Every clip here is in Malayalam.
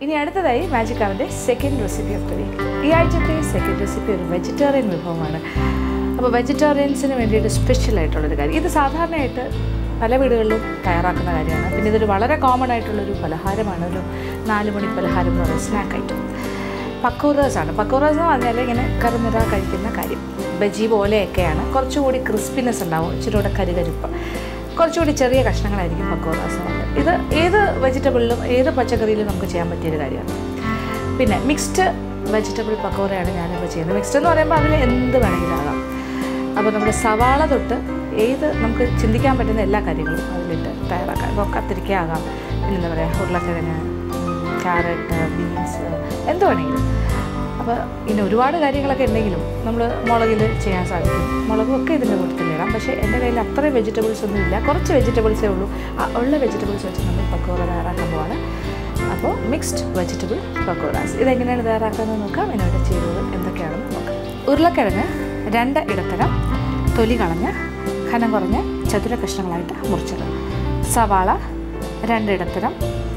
ഇനി അടുത്തതായി മാജിക് അവൻ്റെ second recipe of the week ഈ ആഴ്ചത്തെ സെക്കൻഡ് റെസിപ്പി ഒരു വെജിറ്റേറിയൻ വിഭവമാണ് അപ്പോൾ വെജിറ്റേറിയൻസിന് വേണ്ടിയിട്ട് സ്പെഷ്യൽ ആയിട്ടുള്ളൊരു കാര്യം ഇത് സാധാരണയായിട്ട് പല വീടുകളിലും തയ്യാറാക്കുന്ന കാര്യമാണ് പിന്നെ ഇതൊരു വളരെ കോമൺ ആയിട്ടുള്ളൊരു പലഹാരമാണ് ഒരു നാല് മണി പലഹാരം എന്ന് പറയുന്നത് സ്നാക്ക് ഐറ്റം പക്കോറാസ് ആണ് പക്കോറാസ് എന്ന് പറഞ്ഞാൽ ഇങ്ങനെ കറുനിറ കഴിക്കുന്ന കാര്യം ബജി പോലെയൊക്കെയാണ് കുറച്ചുകൂടി ക്രിസ്പിനെസ് ഉണ്ടാവും ഇച്ചിരി കൂടെ കരുകരിപ്പ് കുറച്ചുകൂടി ചെറിയ കഷ്ണങ്ങളായിരിക്കും പക്കോറാസ് എന്ന് പറയുന്നത് ഇത് ഏത് വെജിറ്റബിളിലും ഏത് പച്ചക്കറിയിലും നമുക്ക് ചെയ്യാൻ പറ്റിയൊരു കാര്യമാണ് പിന്നെ മിക്സ്ഡ് വെജിറ്റബിൾ പക്കോറയാണ് ഞാനിപ്പോൾ ചെയ്യുന്നത് മിക്സ്ഡ് എന്ന് പറയുമ്പോൾ അതിൽ എന്ത് വേണമെങ്കിലും ആകാം അപ്പോൾ നമ്മുടെ സവാള തൊട്ട് ഏത് നമുക്ക് ചിന്തിക്കാൻ പറ്റുന്ന എല്ലാ കാര്യങ്ങളും അതിലിട്ട് തയ്യാറാക്കാം ഇപ്പോൾ കത്തിരിക്ക ആകാം പിന്നെ എന്താ പറയുക ഉരുളക്കിഴങ്ങ് ക്യാരറ്റ് ബീൻസ് എന്ത് വേണമെങ്കിലും അപ്പോൾ ഇനി ഒരുപാട് കാര്യങ്ങളൊക്കെ ഉണ്ടെങ്കിലും നമ്മൾ മുളകിൽ ചെയ്യാൻ സാധിക്കും മുളകും ഒക്കെ ഇതിൻ്റെ കൂട്ടത്തിൽ ഇടാം പക്ഷേ എൻ്റെ കയ്യിൽ അത്രയും വെജിറ്റബിൾസ് ഒന്നും ഇല്ല കുറച്ച് വെജിറ്റബിൾസേ ഉള്ളൂ ആ ഉള്ള വെജിറ്റബിൾസ് വെച്ച് നമ്മൾ പക്കോറ തയ്യാറാക്കാൻ പോവാണ് അപ്പോൾ മിക്സ്ഡ് വെജിറ്റബിൾ പക്കോറാസ് ഇതെങ്ങനെയാണ് തയ്യാറാക്കുന്നത് നോക്കാം എന്നോട് ചേരുവകൾ എന്തൊക്കെയാണെന്ന് നോക്കാം ഉരുളക്കിഴങ്ങ് രണ്ട് ഇടത്തരം തൊലി കളഞ്ഞ് ഘനം കുറഞ്ഞ് ചതുര കഷ്ണങ്ങളായിട്ട് മുറിച്ചത് സവാള രണ്ട് ഇടത്തരം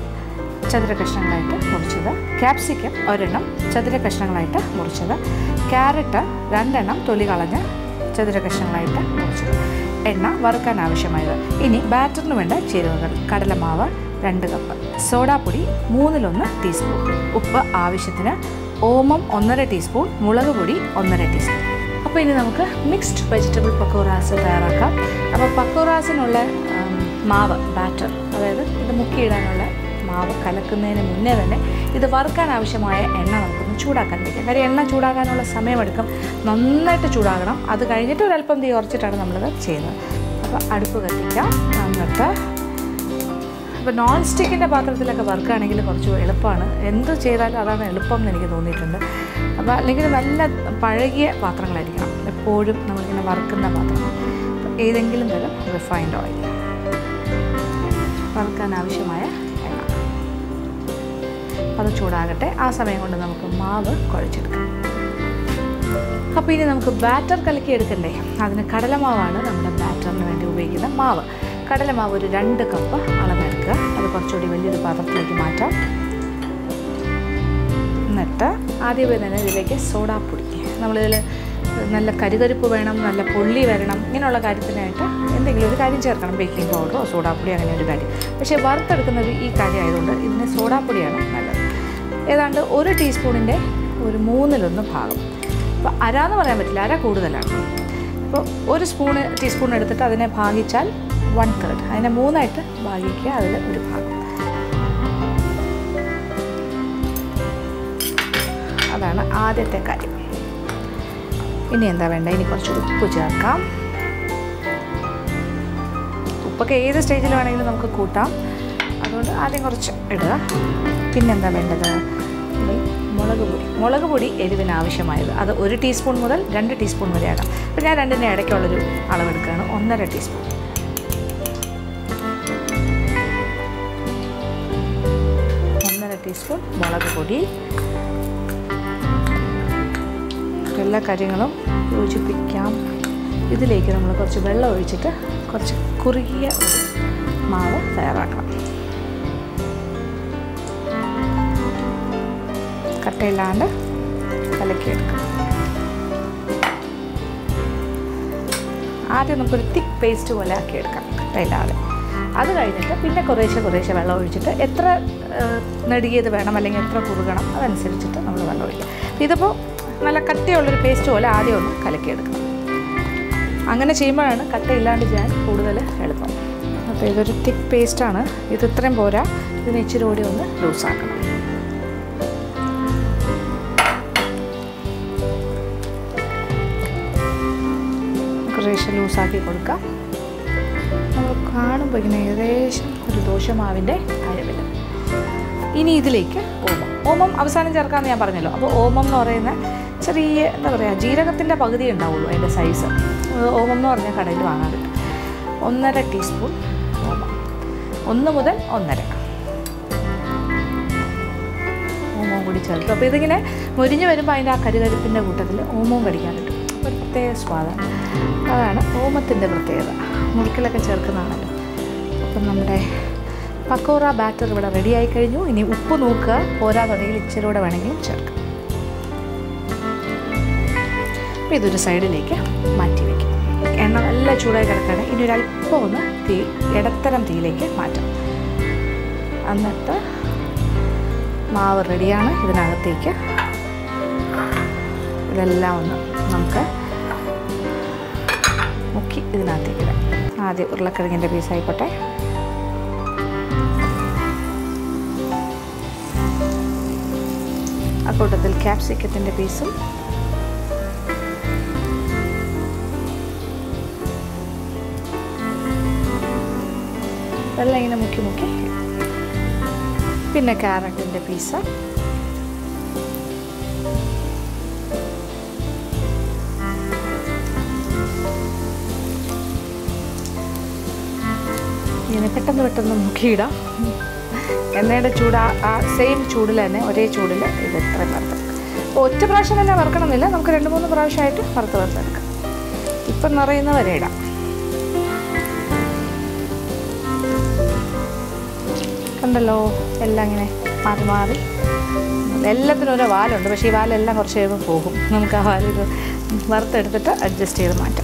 ചതുര കഷ്ണങ്ങളായിട്ട് മുറിച്ചത് ക്യാപ്സിക്കം ഒരെണ്ണം ചതുര കഷ്ണങ്ങളായിട്ട് മുറിച്ചത് ക്യാരറ്റ് രണ്ടെണ്ണം തൊലി കളഞ്ഞ് ചതുര കഷ്ണങ്ങളായിട്ട് മുറിച്ചത് എണ്ണ വറുക്കാൻ ആവശ്യമായത് ഇനി ബാറ്ററിന് വേണ്ട ചേരുവകൾ കടലമാവ് രണ്ട് കപ്പ് സോഡാപ്പൊടി മൂന്നിലൊന്ന് ടീസ്പൂൺ ഉപ്പ് ആവശ്യത്തിന് ഓമം ഒന്നര ടീസ്പൂൺ മുളക് പൊടി ഒന്നര ടീസ്പൂൺ അപ്പോൾ ഇനി നമുക്ക് മിക്സ്ഡ് വെജിറ്റബിൾ പക്കോറാസ് തയ്യാറാക്കാം അപ്പോൾ പക്കോറാസിനുള്ള ഉം, മാവ് ബാറ്റർ അതായത് ഇത് മുക്കിയിടാനുള്ള മാവ് കലക്കുന്നതിന് മുന്നേ തന്നെ ഇത് വറുക്കാൻ ആവശ്യമായ എണ്ണ നമുക്കൊന്ന് ചൂടാക്കാൻ വയ്ക്കാം കാര്യം എണ്ണ ചൂടാകാനുള്ള സമയമെടുക്കും നന്നായിട്ട് ചൂടാകണം അത് കഴിഞ്ഞിട്ട് ഒരല്പം തീ ഉറച്ചിട്ടാണ് നമ്മളിത് ചെയ്യുന്നത് അപ്പോൾ അടുപ്പ് കത്തിക്കാം എന്നിട്ട് ഇപ്പോൾ നോൺ സ്റ്റിക്കിൻ്റെ പാത്രത്തിലൊക്കെ വറുക്കുകയാണെങ്കിൽ കുറച്ച് എളുപ്പമാണ് എന്ത് ചെയ്താലും അതാണ് എളുപ്പം എന്ന് എനിക്ക് തോന്നിയിട്ടുണ്ട് അപ്പോൾ അല്ലെങ്കിൽ നല്ല പഴകിയ പാത്രങ്ങളായിരിക്കണം എപ്പോഴും നമ്മളിങ്ങനെ വറുക്കുന്ന പാത്രം അപ്പോൾ ഏതെങ്കിലും തരം റിഫൈൻഡ് ഓയിൽ വറുക്കാൻ ആവശ്യമായ എണ്ണ അത് ചൂടാകട്ടെ ആ സമയം കൊണ്ട് നമുക്ക് മാവ് കുഴച്ചെടുക്കാം അപ്പോൾ ഇനി നമുക്ക് ബാറ്റർ കലക്കി എടുക്കണ്ടേ അതിന് കടലമാവാണ് നമ്മുടെ ബാറ്ററിന് വേണ്ടി ഉപയോഗിക്കുന്ന മാവ് കടലമാവ് ഒരു രണ്ട് കപ്പ് അളവെടുക്കുക അത് കുറച്ചുകൂടി വലിയൊരു പാത്രത്തിലേക്ക് മാറ്റാം എന്നിട്ട് ആദ്യമേ തന്നെ ഇതിലേക്ക് സോഡാപ്പൊടി നമ്മളിതിൽ നല്ല കരുകരുപ്പ് വേണം നല്ല പൊള്ളി വരണം ഇങ്ങനെയുള്ള കാര്യത്തിനായിട്ട് എന്തെങ്കിലും ഒരു കാര്യം ചേർക്കണം ബേക്കിംഗ് പൗഡറോ സോഡാപ്പൊടി അങ്ങനെ ഒരു കാര്യം പക്ഷേ വറുത്തെടുക്കുന്ന ഒരു ഈ കാര്യം ആയതുകൊണ്ട് ഇതിന് സോഡാപ്പൊടിയാണ് നല്ലത് ഏതാണ്ട് ഒരു ടീസ്പൂണിൻ്റെ ഒരു മൂന്നിലൊന്ന് ഭാഗം അപ്പോൾ അര എന്ന് പറയാൻ പറ്റില്ല അര കൂടുതലാണ് അപ്പോൾ ഒരു സ്പൂണ് ടീസ്പൂൺ എടുത്തിട്ട് അതിനെ ഭാഗിച്ചാൽ വൺ തേർഡ് അതിനെ മൂന്നായിട്ട് ഭാഗിക്കുക അതിൽ ഒരു ഭാഗം അതാണ് ആദ്യത്തെ കാര്യം ഇനി എന്താ വേണ്ട ഇനി കുറച്ച് ഉപ്പ് ചേർക്കാം ഉപ്പൊക്കെ ഏത് സ്റ്റേജിൽ വേണമെങ്കിലും നമുക്ക് കൂട്ടാം അതുകൊണ്ട് ആദ്യം കുറച്ച് ഇടുക പിന്നെന്താ വേണ്ടത് ഇനി മുളക് പൊടി മുളക് പൊടി എരിവിന് ആവശ്യമായത് അത് ഒരു ടീസ്പൂൺ മുതൽ രണ്ട് ടീസ്പൂൺ വരെ ആകാം അപ്പോൾ ഞാൻ രണ്ടിൻ്റെ ഇടയ്ക്കുള്ളൊരു അളവെടുക്കുകയാണ് ഒന്നര ടീസ്പൂൺ ഒന്നര ടീസ്പൂൺ മുളക് പൊടി എല്ലാ കാര്യങ്ങളും യോജിപ്പിക്കാം ഇതിലേക്ക് നമ്മൾ കുറച്ച് വെള്ളം ഒഴിച്ചിട്ട് കുറച്ച് കുറുകിയ ഒരു മാവ് തയ്യാറാക്കണം കട്ടയില്ലാണ്ട് കലക്കിയെടുക്കാം ആദ്യം നമുക്കൊരു തിക്ക് പേസ്റ്റ് പോലെ ആക്കിയെടുക്കാം കട്ടയില്ലാതെ അത് കഴിഞ്ഞിട്ട് പിന്നെ കുറേശ്ശെ കുറേശ്ശെ വെള്ളം ഒഴിച്ചിട്ട് എത്ര ഏഹ്, നെടുകിയത് വേണം അല്ലെങ്കിൽ എത്ര കുറുകണം അതനുസരിച്ചിട്ട് നമ്മൾ വെള്ളം ഒഴിക്കുക ഇതിപ്പോൾ നല്ല കട്ടിയുള്ളൊരു പേസ്റ്റ് പോലെ ആദ്യം ഒന്ന് കലക്കിയെടുക്കണം അങ്ങനെ ചെയ്യുമ്പോഴാണ് കട്ടയില്ലാണ്ട് ചെയ്യാൻ കൂടുതൽ എളുപ്പം അപ്പോൾ ഇതൊരു തിക്ക് പേസ്റ്റാണ് ഇത് ഇത്രയും പോരാ ഇതിന് ഇച്ചിരി കൂടി ഒന്ന് ലൂസാക്കണം കുറേശ്ശെ ലൂസാക്കി കൊടുക്കാം നമ്മൾ കാണുമ്പോൾ ഇങ്ങനെ ഏകദേശം ഒരു ദോശമാവിൻ്റെ അയവിൽ ഇനി ഇതിലേക്ക് ഓമം ഓമം അവസാനം ചേർക്കാമെന്ന് ഞാൻ പറഞ്ഞല്ലോ അപ്പോൾ ഓമം എന്ന് പറയുന്ന ചെറിയ എന്താ പറയുക ജീരകത്തിൻ്റെ പകുതി ഉണ്ടാവുള്ളൂ അതിൻ്റെ സൈസ് അത് ഓമം എന്ന് പറഞ്ഞാൽ കടയിൽ വാങ്ങാൻ കിട്ടും ഒന്നര ടീസ്പൂൺ ഓമം ഒന്ന് മുതൽ ഒന്നര ഓമവും കൂടി ചേർത്തു അപ്പോൾ ഇതിങ്ങനെ മുരിഞ്ഞ് വരുമ്പോൾ അതിൻ്റെ ആ കരുകരുപ്പിൻ്റെ കൂട്ടത്തിൽ ഓമവും കടിക്കാൻ കിട്ടും ഒരു പ്രത്യേക സ്വാദാണ് അതാണ് ഓമത്തിൻ്റെ പ്രത്യേകത മുറിക്കലൊക്കെ ചേർക്കുന്നതാണല്ലോ അപ്പം നമ്മുടെ പക്കോറ ബാറ്റർ ഇവിടെ റെഡി ആയി കഴിഞ്ഞു ഇനി ഉപ്പ് നോക്കുക പോരാന്നുണ്ടെങ്കിൽ ഇച്ചിരി കൂടെ വേണമെങ്കിലും ചേർക്കാം അപ്പോൾ ഇതൊരു സൈഡിലേക്ക് മാറ്റി വയ്ക്കും എണ്ണ നല്ല ചൂടായി കിടക്കുകയാണ് ഇനി ഒരു അല്പം ഒന്ന് തീ ഇടത്തരം തീയിലേക്ക് മാറ്റാം എന്നിട്ട് മാവ് റെഡിയാണ് ഇതിനകത്തേക്ക് ഇതെല്ലാം ഒന്ന് നമുക്ക് മുക്കി ഇതിനകത്തേക്ക് ഇടാം ആദ്യം ഉരുളക്കിഴങ്ങിൻ്റെ പീസ് ആയിക്കോട്ടെ ആ കൂട്ടത്തിൽ ക്യാപ്സിക്കത്തിൻ്റെ പീസും എല്ലാം ഇങ്ങനെ മുക്കി മുക്കി പിന്നെ ക്യാരറ്റിൻ്റെ പീസ് ഇങ്ങനെ പെട്ടെന്ന് പെട്ടെന്ന് മുക്കിയിടാം എണ്ണയുടെ ചൂട് ആ- ആ സെയിം ചൂടിൽ തന്നെ ഒരേ ചൂടിൽ ഇത് ഇത്രയും വറുത്തെടുക്കാം അപ്പോൾ ഒറ്റ പ്രാവശ്യം തന്നെ വറുക്കണമെന്നില്ല നമുക്ക് രണ്ട് മൂന്ന് പ്രാവശ്യമായിട്ട് വറുത്ത് വറുത്തെടുക്കാം ഇപ്പം നിറയുന്ന വരെ ഇടാം കണ്ടല്ലോ എല്ലാം ഇങ്ങനെ മാറി മാറി എല്ലാത്തിനും ഓരോ വാലുണ്ട് പക്ഷേ ഈ വാലെല്ലാം കുറച്ച് കഴിയുമ്പോൾ പോകും നമുക്ക് ആ വാലിത് വറുത്തെടുത്തിട്ട് അഡ്ജസ്റ്റ് ചെയ്ത് മാറ്റാം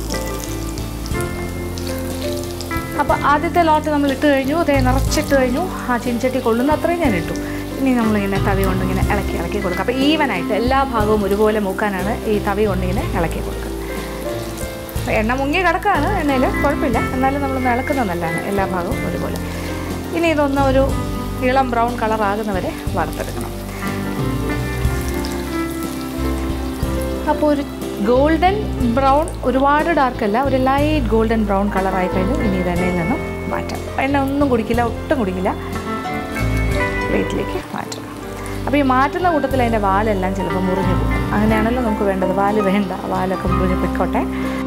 അപ്പോൾ ആദ്യത്തെ ലോട്ട് നമ്മൾ ഇട്ട് കഴിഞ്ഞു അതേ നിറച്ചിട്ട് കഴിഞ്ഞു ആ ചീൻചട്ടി കൊള്ളുന്ന അത്രയും ഞാൻ ഇട്ടു ഇനി നമ്മളിങ്ങനെ തവി കൊണ്ട് ഇങ്ങനെ ഇളക്കി ഇളക്കി കൊടുക്കുക അപ്പോൾ ഈവനായിട്ട് എല്ലാ ഭാഗവും ഒരുപോലെ മൂക്കാനാണ് ഈ തവി കൊണ്ട് ഇങ്ങനെ ഇളക്കി കൊടുക്കുക അപ്പോൾ എണ്ണ മുങ്ങി കിടക്കാണ് എണ്ണയിൽ കുഴപ്പമില്ല എന്നാലും നമ്മൾ ഇളക്കുന്നത് നല്ലതാണ് എല്ലാ ഭാഗവും ഒരുപോലെ ഇനി ഇതൊന്ന് ഒരു ഇളം ബ്രൗൺ കളർ ആകുന്നവരെ വറുത്തെടുക്കണം അപ്പോൾ ഒരു ഗോൾഡൻ ബ്രൗൺ ഒരുപാട് ഡാർക്ക് അല്ല ഒരു ലൈറ്റ് ഗോൾഡൻ ബ്രൗൺ കളറായി കഴിഞ്ഞു ഇനി ഇത് എണ്ണയിൽ നിന്നും മാറ്റാം എണ്ണ ഒന്നും കുടിക്കില്ല ഒട്ടും കുടിക്കില്ല പ്ലേറ്റിലേക്ക് മാറ്റാം അപ്പോൾ ഈ മാറ്റുന്ന കൂട്ടത്തിൽ അതിൻ്റെ വാലെല്ലാം ചിലപ്പോൾ മുറിഞ്ഞു പോകും അങ്ങനെയാണല്ലോ നമുക്ക് വേണ്ടത് വാല് വേണ്ട വാലൊക്കെ മുറിഞ്ഞ് പൊയ്ക്കോട്ടെ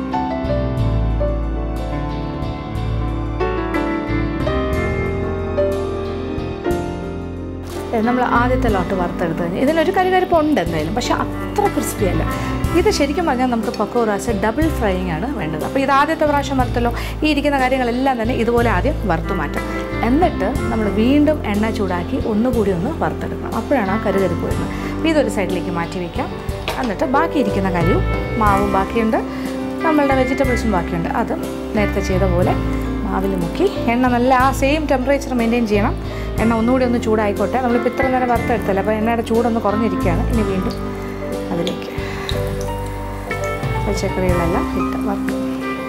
നമ്മൾ ആദ്യത്തെ ലോട്ട് വറുത്തെടുത്ത് കഴിഞ്ഞ് ഇതിനൊരു കരികരിപ്പ് ഉണ്ട് എന്തായാലും പക്ഷെ അത്ര ക്രിസ്പി അല്ല ഇത് ശരിക്കും പറഞ്ഞാൽ നമുക്ക് പക്കോറാസ് ഡബിൾ ഫ്രൈയിങ് ആണ് വേണ്ടത് അപ്പോൾ ഇത് ആദ്യത്തെ പ്രാവശ്യം വറുത്തല്ലോ ഈ ഇരിക്കുന്ന കാര്യങ്ങളെല്ലാം തന്നെ ഇതുപോലെ ആദ്യം വറുത്തു മാറ്റാം എന്നിട്ട് നമ്മൾ വീണ്ടും എണ്ണ ചൂടാക്കി ഒന്നുകൂടി ഒന്ന് വറുത്തെടുക്കണം അപ്പോഴാണ് ആ കരുകരിപ്പ് വരുന്നത് അപ്പോൾ ഇതൊരു സൈഡിലേക്ക് മാറ്റി വയ്ക്കാം എന്നിട്ട് ബാക്കി ഇരിക്കുന്ന കാര്യവും മാവും ബാക്കിയുണ്ട് നമ്മളുടെ വെജിറ്റബിൾസും ബാക്കിയുണ്ട് അതും നേരത്തെ ചെയ്ത പോലെ മാവിൽ മുക്കി എണ്ണ നല്ല ആ സെയിം ടെമ്പറേച്ചർ മെയിൻറ്റെയിൻ ചെയ്യണം എണ്ണ ഒന്നുകൂടി ഒന്ന് ചൂടായിക്കോട്ടെ നമ്മളിപ്പോൾ ഇത്ര നേരം വറുത്തെടുത്തല്ല അപ്പോൾ എണ്ണയുടെ ചൂടൊന്ന് കുറഞ്ഞിരിക്കുകയാണ് ഇനി വീണ്ടും അതിലേക്ക് പച്ചക്കറികളെല്ലാം ഇട്ട് വറുക്കും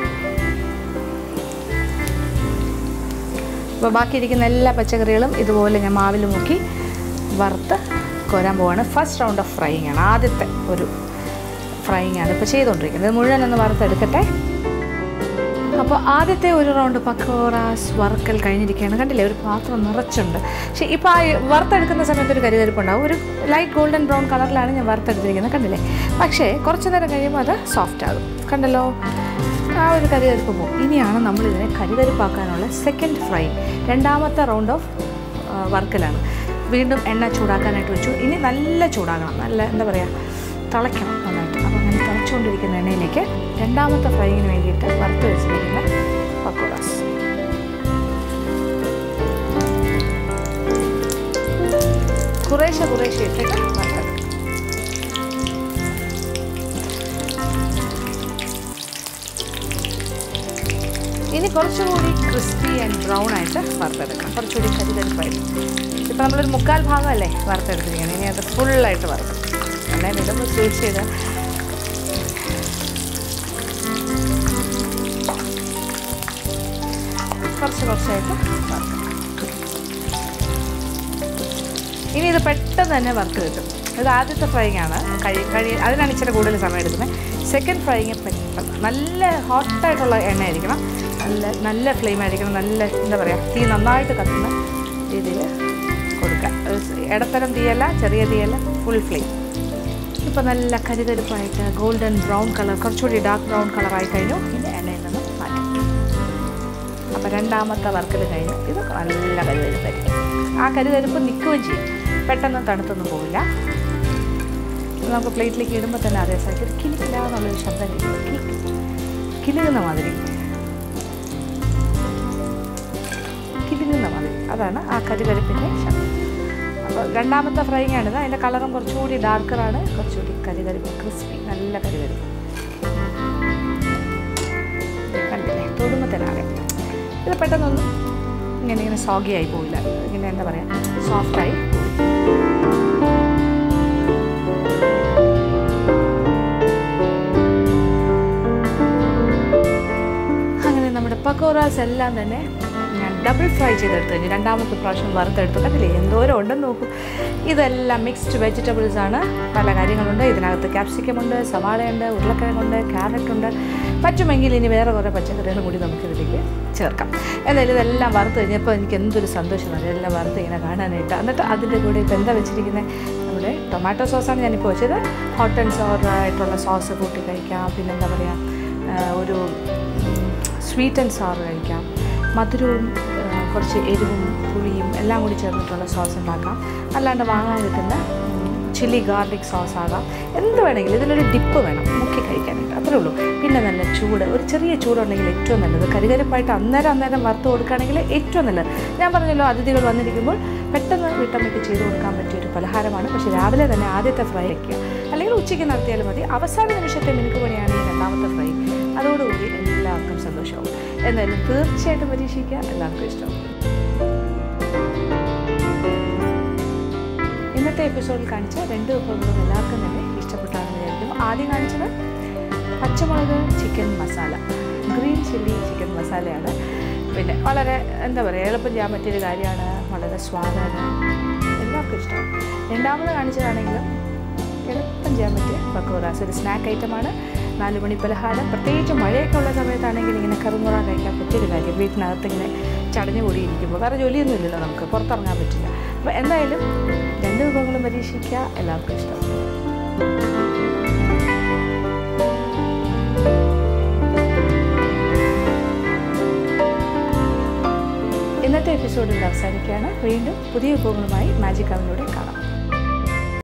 അപ്പോൾ ബാക്കിയിരിക്കുന്ന എല്ലാ പച്ചക്കറികളും ഇതുപോലെ ഞാൻ മാവിൽ മുക്കി വറുത്ത് കോരാൻ പോവാണ് ഫസ്റ്റ് റൗണ്ട് ഓഫ് ഫ്രൈയിങ് ആണ് ആദ്യത്തെ ഒരു ഫ്രൈയിങ് ആണ് ഇപ്പോൾ ചെയ്തുകൊണ്ടിരിക്കുന്നത് ഇത് മുഴുവൻ ഒന്ന് വറുത്തെടുക്കട്ടെ അപ്പോൾ ആദ്യത്തെ ഒരു റൗണ്ട് പക്കോറാസ് വറുക്കൽ കഴിഞ്ഞിരിക്കുകയാണ് കണ്ടില്ലേ ഒരു പാത്രം നിറച്ചുണ്ട് പക്ഷേ ഇപ്പോൾ ആ വറുത്തെടുക്കുന്ന സമയത്ത് ഒരു കരികരിപ്പുണ്ടാവും ഒരു ലൈറ്റ് ഗോൾഡൻ ബ്രൗൺ കളറിലാണ് ഞാൻ വറുത്തെടുത്തിരിക്കുന്നത് കണ്ടില്ലേ പക്ഷേ കുറച്ച് നേരം കഴിയുമ്പോൾ അത് സോഫ്റ്റ് ആകും കണ്ടല്ലോ ആ ഒരു കരികരിപ്പ് പോകും ഇനിയാണ് നമ്മളിതിനെ കരികരിപ്പാക്കാനുള്ള സെക്കൻഡ് ഫ്രൈ രണ്ടാമത്തെ റൗണ്ട് ഓഫ് വർക്കലാണ് വീണ്ടും എണ്ണ ചൂടാക്കാനായിട്ട് വെച്ചു ഇനി നല്ല ചൂടാകണം നല്ല എന്താ പറയുക തിളയ്ക്കണം നന്നായിട്ട് അപ്പോൾ അങ്ങനെ തിളച്ചുകൊണ്ടിരിക്കുന്ന എണ്ണയിലേക്ക് രണ്ടാമത്തെ ഫ്രൈയിന് വേണ്ടിയിട്ട് വറുത്ത് വെച്ചിരിക്കുന്ന പക്കോടാസ് കുറേശ്ശെ കുറേശ്ശെ ഇട്ടിട്ട് വറുത്തെടുക്കും ഇനി കുറച്ചുകൂടി ക്രിസ്പി ആൻഡ് ബ്രൗൺ ആയിട്ട് വറുത്തെടുക്കണം കുറച്ചുകൂടി കരികരിപ്പായിട്ട് ഇപ്പം നമ്മളൊരു മുക്കാൽ ഭാഗമല്ലേ വറുത്തെടുത്തിരിക്കുന്നത് ഇനി അത് ഫുള്ളായിട്ട് വറുത്തെടുക്കും അല്ലെങ്കിൽ ഇതൊന്ന് സൂക്ഷിച്ച് ചെയ്ത് കുറച്ച് കുറച്ചായിട്ട് വറുക്കണം ഇനി ഇത് പെട്ടെന്ന് തന്നെ വറുത്ത് കിട്ടും ഇത് ആദ്യത്തെ ഫ്രൈയിങ് ആണ് കഴി കഴി അതിനാണ് ഇച്ചിരി കൂടുതൽ സമയം എടുക്കുന്നത് സെക്കൻഡ് ഫ്രൈയിങ് പെട്ടെന്ന് നല്ല ഹോട്ടായിട്ടുള്ള എണ്ണ ആയിരിക്കണം നല്ല നല്ല ഫ്ലെയിം ആയിരിക്കണം നല്ല എന്താ പറയുക തീ നന്നായിട്ട് കത്തുന്ന രീതിയിൽ കൊടുക്കുക ഒരു ഇടത്തരം തീയല്ല ചെറിയ തീയല്ല ഫുൾ ഫ്ലെയിം ഇപ്പോൾ നല്ല കരുകരുപ്പായിട്ട് ഗോൾഡൻ ബ്രൗൺ കളർ കുറച്ചുകൂടി ഡാർക്ക് ബ്രൗൺ കളറായി കഴിഞ്ഞു ഇനി എണ്ണയിൽ നിന്ന് മാറ്റാം അപ്പോൾ രണ്ടാമത്തെ വർക്കിൽ കഴിഞ്ഞു ഇത് നല്ല കരുകരുപ്പായിരിക്കും ആ കരുകരുപ്പ് നിൽക്കുകയും ചെയ്യും പെട്ടെന്ന് തണുത്തൊന്നും പോവില്ല ഇത് നമുക്ക് പ്ലേറ്റിലേക്ക് ഇടുമ്പോൾ തന്നെ അറിയാം സാർ ഒരു കിലിക്കില്ല എന്നുള്ളൊരു ശബ്ദം കേൾക്കും കിലിക്ക് കിലുങ്ങുന്ന മാതിരി കിലുങ്ങുന്ന മാതിരി അതാണ് ആ കരികരിപ്പിൻ്റെ ശബ്ദം അപ്പോൾ രണ്ടാമത്തെ ഫ്രൈങ് ആണിത് അതിൻ്റെ കളറും കുറച്ചുകൂടി ഡാർക്കറാണ് കുറച്ചുകൂടി കരികരിപ്പ് ക്രിസ്പി നല്ല കരികരിപ്പ് കണ്ടില്ലേ തൊടുമ്പോൾ തന്നെ അറിയാം ഇത് പെട്ടെന്നൊന്നും ഇങ്ങനെ ഇങ്ങനെ സോഗി ആയി പോയില്ല ഇങ്ങനെ എന്താ പറയുക സോഫ്റ്റായി അങ്ങനെ നമ്മുടെ പക്കോറാസ് എല്ലാം തന്നെ ഞാൻ ഡബിൾ ഫ്രൈ ചെയ്തെടുത്ത് കഴിഞ്ഞു രണ്ടാമത്തെ പ്രാവശ്യം വറുത്തെടുത്തു കണ്ടില്ലേ എന്തോരം ഉണ്ടെന്ന് നോക്കൂ ഇതെല്ലാം മിക്സ്ഡ് വെജിറ്റബിൾസ് ആണ് പല കാര്യങ്ങളുണ്ട് ഇതിനകത്ത് ക്യാപ്സിക്കം ഉണ്ട് സവാളയുണ്ട് ഉരുളക്കിഴങ്ങുണ്ട് ക്യാരറ്റ് ഉണ്ട് പറ്റുമെങ്കിൽ ഇനി വേറെ കുറേ പച്ചക്കറികളും കൂടി നമുക്കിതിലേക്ക് ചേർക്കാം എന്തായാലും ഇതെല്ലാം വറുത്ത് കഴിഞ്ഞപ്പോൾ എനിക്ക് എന്തൊരു സന്തോഷമാണ് ഇതെല്ലാം വറുത്ത് ഇങ്ങനെ കാണാനായിട്ട് എന്നിട്ട് അതിൻ്റെ കൂടെ ഇപ്പോൾ എന്താ വെച്ചിരിക്കുന്നത് നമ്മുടെ ടൊമാറ്റോ സോസാണ് ഞാനിപ്പോൾ വെച്ചത് ഹോട്ട് ആൻഡ് സോർ ആയിട്ടുള്ള സോസ് കൂട്ടി കഴിക്കാം പിന്നെന്താ പറയുക ആ, ഒരു സ്വീറ്റ് ആൻഡ് സോർ കഴിക്കാം മധുരവും ആ, കുറച്ച് എരിവും പുളിയും എല്ലാം കൂടി ചേർന്നിട്ടുള്ള സോസ് ഉണ്ടാക്കാം അല്ലാണ്ട് വാങ്ങാൻ കിട്ടുന്ന ചില്ലി ഗാർലിക് സോസ് ആകാം എന്ത് വേണമെങ്കിലും ഇതിലൊരു ഡിപ്പ് വേണം മുക്കി കഴിക്കാനായിട്ട് അത്രേ ഉള്ളൂ പിന്നെ നല്ല ചൂട് ഒരു ചെറിയ ചൂടുണ്ടെങ്കിൽ ഏറ്റവും നല്ലത് കരികരിപ്പായിട്ട് അന്നേരം അന്നേരം വറുത്ത് കൊടുക്കുകയാണെങ്കിൽ ഏറ്റവും നല്ലത് ഞാൻ പറഞ്ഞല്ലോ അതിഥികൾ വന്നിരിക്കുമ്പോൾ പെട്ടെന്ന് വീട്ടമ്മയ്ക്ക് ചെയ്ത് കൊടുക്കാൻ പറ്റിയ ഒരു പലഹാരമാണ് പക്ഷേ രാവിലെ തന്നെ ആദ്യത്തെ ഫ്രൈ വയ്ക്കുക അല്ലെങ്കിൽ ഉച്ചയ്ക്ക് നടത്തിയാലും മതി അവസാന നിമിഷത്തെ മിനുക്ക് പണിയാണ് ഈ രണ്ടാമത്തെ ഫ്രൈ അതോടുകൂടി എല്ലാവർക്കും സന്തോഷമാവും എന്തായാലും തീർച്ചയായിട്ടും പരീക്ഷിക്കുക എല്ലാവർക്കും ഇഷ്ടമാവും ഇന്നത്തെ എപ്പിസോഡിൽ കാണിച്ച രണ്ട് വിഭവങ്ങളും എല്ലാവർക്കും തന്നെ ഇഷ്ടപ്പെട്ടാണെന്ന് വിചാരിക്കുന്നു ആദ്യം കാണിച്ചത് പച്ചമുളക് chicken masala green chilli chicken മസാലയാണ് പിന്നെ വളരെ എന്താ പറയുക എളുപ്പം ചെയ്യാൻ പറ്റിയൊരു കാര്യമാണ് വളരെ സ്വാദാണ് എല്ലാവർക്കും ഇഷ്ടമാണ് രണ്ടാമത് കാണിച്ചതാണെങ്കിലും എളുപ്പം ചെയ്യാൻ പറ്റിയ പക്കോറാസ് ഒരു സ്നാക്ക് ഐറ്റമാണ് നാല് മണി പലഹാരം പ്രത്യേകിച്ച് മഴയൊക്കെ ഉള്ള സമയത്താണെങ്കിൽ ഇങ്ങനെ കറുമുറ കഴിക്കാൻ പറ്റിയൊരു കാര്യം വീട്ടിനകത്ത് ഇങ്ങനെ ചടഞ്ഞു കൂടിയിരിക്കുമ്പോൾ വേറെ ജോലിയൊന്നും ഇല്ലല്ലോ നമുക്ക് പുറത്തിറങ്ങാൻ പറ്റില്ല അപ്പോൾ എന്തായാലും രണ്ട് വിഭവങ്ങളും പരീക്ഷിക്കുക എല്ലാവർക്കും ഇഷ്ടം ഇന്നത്തെ എപ്പിസോഡിൽ അവസാനിക്കുകയാണ് വീണ്ടും പുതിയ വിഭവങ്ങളുമായി മാജിക് അവനിലൂടെ കാണാം